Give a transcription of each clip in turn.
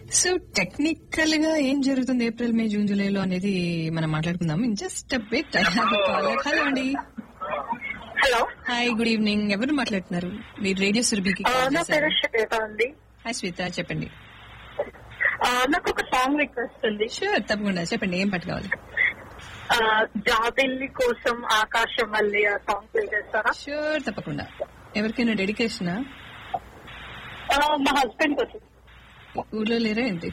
So technical గా ఏం జరుగుతుంది ఏప్రిల్ మే జూన్ జూలైలో అనేది మనం మాట్లాడుకుందాం జస్ట్ బిట్ హలో అండి హలో హాయ్ గుడ్ ఈవినింగ్ ఎవరు మాట్లాడుతున్నారు మీరు రేడియో సురభికి ఆ, నా పేరు శ్వేత అండి హాయ్ శ్వేత చెప్పండి ఆ, నాకు ఒక సాంగ్ రిక్వెస్ట్ ఉంది షూర్ తప్పకుండా చెప్పండి ఏం పాట కావాలి ఆ, జాబిల్లి కోసం ఆకాశం మళ్ళీ ఆ సాంగ్ ప్లే చేస్తారా షూర్ తప్పకుండా ఎవరికైనా డెడికేషనా ఆ, మా హస్బెండ్ కోసం ఊర్లో లేరా ఏంటి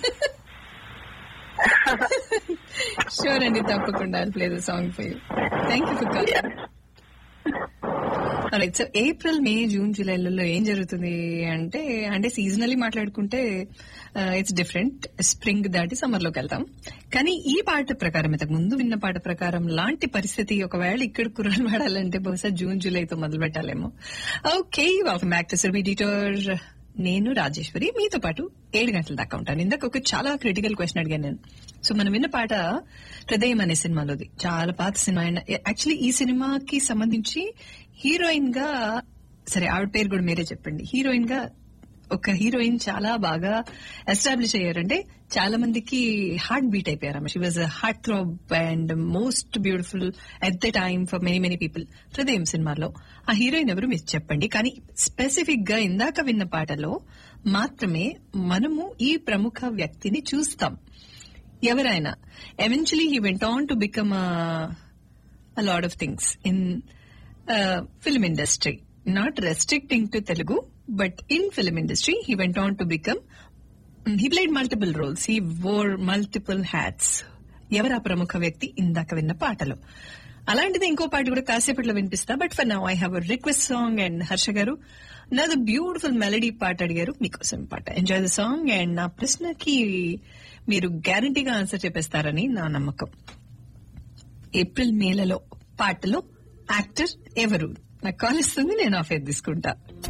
షూర్ అండి తప్పకుండా play the song for you thank you for calling right so April May June జూలైలలో ఏం జరుగుతుంది అంటే అంటే సీజనల్లీ మాట్లాడుకుంటే ఇట్స్ డిఫరెంట్ స్ప్రింగ్ దాటి సమ్మర్ లోకి వెళ్తాం కానీ ఈ పాట ప్రకారం ఇంతకు ముందు విన్న పాట ప్రకారం లాంటి పరిస్థితి ఒకవేళ ఇక్కడ కుర్రాలు వాడాలంటే బహుశా జూన్ జూలైతో మొదలు పెట్టాలేమో ఓకే వెల్కమ్ బ్యాక్ టు సర్వీ డిటోర్ నేను రాజేశ్వరి మీతో పాటు ఏడు గంటల దాకా ఉంటాను ఇందాక ఒక చాలా క్రిటికల్ క్వశ్చన్ అడిగాను నేను సో మనం విన్న పాట హృదయం అనే సినిమాలోది చాలా పాత సినిమా అండ్ యాక్చువల్లీ ఈ సినిమాకి సంబంధించి హీరోయిన్ గా సరే ఆవిడ పేరు కూడా మీరే చెప్పండి హీరోయిన్ గా ఒక హీరోయిన్ చాలా బాగా ఎస్టాబ్లిష్ అయ్యారంటే చాలా మందికి హార్ట్ బీట్ అయిపోయారు ఆమె she was heart throb and most beautiful at the time for many many people హృదయం సినిమాలో ఆ హీరోయిన్ ఎవరు మీరు చెప్పండి కానీ స్పెసిఫిక్ గా ఇందాక విన్న పాటలో మాత్రమే మనము ఈ ప్రముఖ వ్యక్తిని చూస్తాం ఎవరైనా eventually he went on to become a lot of things in uh, film industry. Not restricting to Telugu, but in film industry, he went on to become. He played multiple roles. He wore multiple hats. ఎవరు ఆ ప్రముఖ వ్యక్తి ఇందాక విన్న పాటలో అలాంటిది ఇంకో పాట కూడా కాసేపట్లో వినిపిస్తా but for now I have request song and Harsha గారు నాది బ్యూటిఫుల్ మెలడీ పాట అడిగారు మీకోసం పాట ఎంజాయ్ ద సాంగ్ అండ్ నా ప్రశ్నకి మీరు గ్యారంటీగా ఆన్సర్ చెప్పేస్తారని నా నమ్మకం ఏప్రిల్ మేలలో పాటలో యాక్టర్ ఎవరు నాకు కాల్ ఇస్తుంది నేను ఆఫ్ తీసుకుంటా